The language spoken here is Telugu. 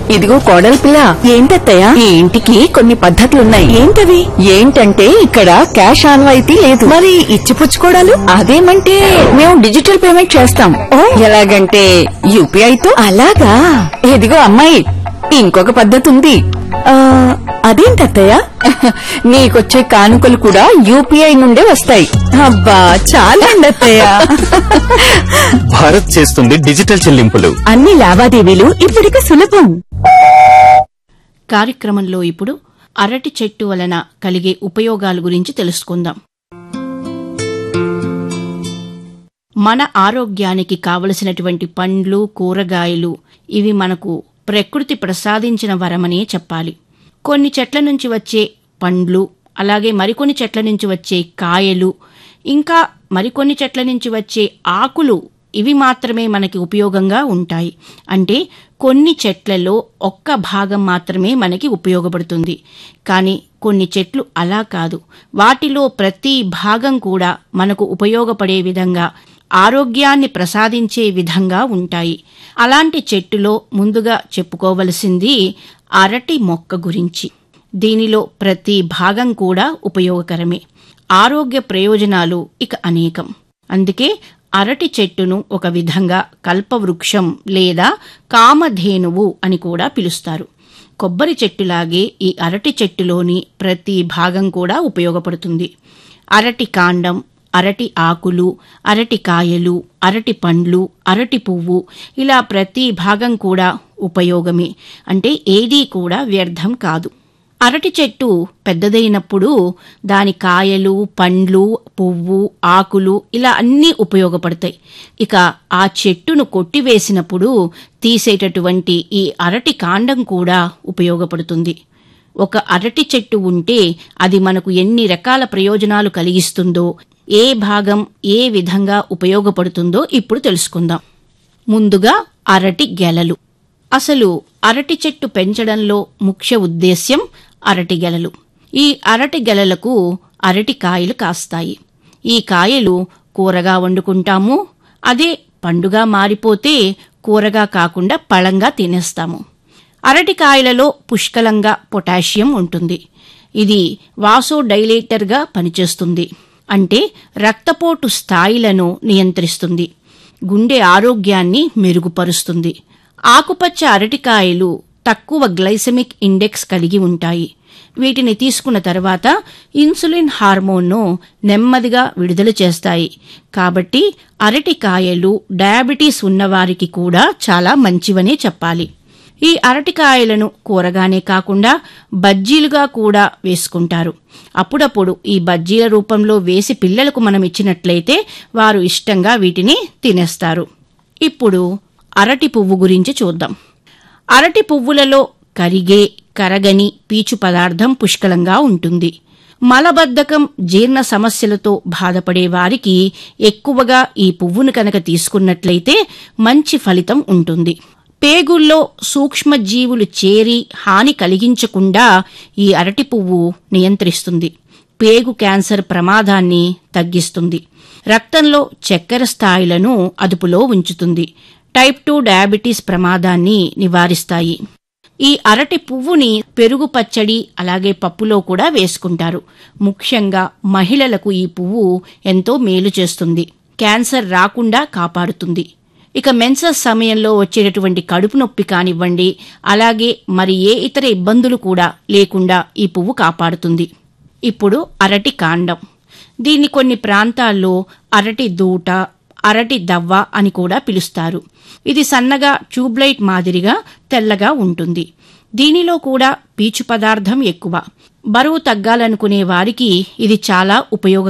ఇదిగో కోడలి పిల్ల ఏంటత్తయ్యా ఈ ఇంటికి కొన్ని పద్ధతులున్నాయి ఏంటవి ఏంటంటే ఇక్కడ క్యాష్ ఆన్వాయితీ లేదు మరి ఇచ్చిపుచ్చుకోవడాలు అదేమంటే మేము డిజిటల్ పేమెంట్ చేస్తాం ఓ. ఎలాగంటే యూపీఐతో అలాగా ఇదిగో అమ్మాయి ఇంకొక పద్ధతి ఉంది ఆ, అదేంటత్తయ్యా నీకొచ్చే కానుకలు కూడా యూపీఐ నుండే వస్తాయి అబ్బా చాలండి అత్తయ్య భారత్ చేస్తుంది డిజిటల్ చెల్లింపులు అన్ని లావాదేవీలు ఇప్పటికి సులభం కార్యక్రమంలో ఇప్పుడు అరటి చెట్టు వలన కలిగే ఉపయోగాల గురించి తెలుసుకుందాం మన ఆరోగ్యానికి కావలసినటువంటి పండ్లు కూరగాయలు ఇవి మనకు ప్రకృతి ప్రసాదించిన వరమనే చెప్పాలి కొన్ని చెట్ల నుంచి వచ్చే పండ్లు అలాగే మరికొన్ని చెట్ల నుంచి వచ్చే కాయలు ఇంకా మరికొన్ని చెట్ల నుంచి వచ్చే ఆకులు ఇవి మాత్రమే మనకి ఉపయోగంగా ఉంటాయి అంటే కొన్ని చెట్లలో ఒక్క భాగం మాత్రమే మనకి ఉపయోగపడుతుంది కానీ కొన్ని చెట్లు అలా కాదు వాటిలో ప్రతి భాగం కూడా మనకు ఉపయోగపడే విధంగా ఆరోగ్యాన్ని ప్రసాదించే విధంగా ఉంటాయి అలాంటి చెట్టులో ముందుగా చెప్పుకోవలసింది అరటి మొక్క గురించి దీనిలో ప్రతి భాగం కూడా ఉపయోగకరమే ఆరోగ్య ప్రయోజనాలు ఇక అనేకం అందుకే అరటి చెట్టును ఒక విధంగా కల్పవృక్షం లేదా కామధేనువు అని కూడా పిలుస్తారు కొబ్బరి చెట్టులాగే ఈ అరటి చెట్టులోని ప్రతి భాగం కూడా ఉపయోగపడుతుంది అరటి కాండం అరటి ఆకులు అరటి కాయలు అరటి పండ్లు అరటి పువ్వు ఇలా ప్రతి భాగం కూడా ఉపయోగమే అంటే ఏదీ కూడా వ్యర్థం కాదు అరటి చెట్టు పెద్దదైనప్పుడు దాని కాయలు పండ్లు పువ్వు ఆకులు ఇలా అన్నీ ఉపయోగపడతాయి ఇక ఆ చెట్టును కొట్టివేసినప్పుడు తీసేటటువంటి ఈ అరటి కాండం కూడా ఉపయోగపడుతుంది ఒక అరటి చెట్టు ఉంటే అది మనకు ఎన్ని రకాల ప్రయోజనాలు కలిగిస్తుందో ఏ భాగం ఏ విధంగా ఉపయోగపడుతుందో ఇప్పుడు తెలుసుకుందాం ముందుగా అరటి గెలలు అసలు అరటి చెట్టు పెంచడంలో ముఖ్య ఉద్దేశ్యం అరటి గెలలు ఈ అరటి గెలలకు అరటి కాయలు కాస్తాయి ఈ కాయలు కూరగా వండుకుంటాము అదే పండుగా మారిపోతే కూరగా కాకుండా పళంగా తినేస్తాము అరటికాయలలో పుష్కలంగా పొటాషియం ఉంటుంది ఇది వాసోడైలేటర్గా పనిచేస్తుంది అంటే రక్తపోటు స్థాయిలను నియంత్రిస్తుంది గుండె ఆరోగ్యాన్ని మెరుగుపరుస్తుంది ఆకుపచ్చ అరటికాయలు తక్కువ గ్లైసెమిక్ ఇండెక్స్ కలిగి ఉంటాయి వీటిని తీసుకున్న తర్వాత ఇన్సులిన్ హార్మోన్ను నెమ్మదిగా విడుదల చేస్తాయి కాబట్టి అరటికాయలు డయాబెటీస్ ఉన్నవారికి కూడా చాలా మంచివనే చెప్పాలి ఈ అరటికాయలను కూరగానే కాకుండా బజ్జీలుగా కూడా వేసుకుంటారు అప్పుడప్పుడు ఈ బజ్జీల రూపంలో వేసి పిల్లలకు మనం ఇచ్చినట్లయితే వారు ఇష్టంగా వీటిని తినేస్తారు ఇప్పుడు అరటి పువ్వు గురించి చూద్దాం అరటి పువ్వులలో కరిగే కరగని పీచు పదార్థం పుష్కలంగా ఉంటుంది మలబద్ధకం జీర్ణ సమస్యలతో బాధపడే వారికి ఎక్కువగా ఈ పువ్వును కనుక తీసుకున్నట్లయితే మంచి ఫలితం ఉంటుంది పేగుల్లో సూక్ష్మజీవులు చేరి హాని కలిగించకుండా ఈ అరటి పువ్వు నియంత్రిస్తుంది పేగు క్యాన్సర్ ప్రమాదాన్ని తగ్గిస్తుంది రక్తంలో చక్కెర స్థాయిలను అదుపులో ఉంచుతుంది టైప్ టూ డయాబెటీస్ ప్రమాదాన్ని నివారిస్తాయి ఈ అరటి పువ్వుని పెరుగు పచ్చడి అలాగే పప్పులో కూడా వేసుకుంటారు ముఖ్యంగా మహిళలకు ఈ పువ్వు ఎంతో మేలు చేస్తుంది క్యాన్సర్ రాకుండా కాపాడుతుంది ఇక మెన్సస్ సమయంలో వచ్చేటటువంటి కడుపు నొప్పి కానివ్వండి అలాగే మరి ఏ ఇతర ఇబ్బందులు కూడా లేకుండా ఈ పువ్వు కాపాడుతుంది ఇప్పుడు అరటి కాండం దీన్ని కొన్ని ప్రాంతాల్లో అరటి దూట అరటి దవ్వ అని కూడా పిలుస్తారు ఇది సన్నగా ట్యూబ్లైట్ మాదిరిగా తెల్లగా ఉంటుంది దీనిలో కూడా పీచు పదార్థం ఎక్కువ బరువు తగ్గాలనుకునే వారికి ఇది చాలా ఉపయోగ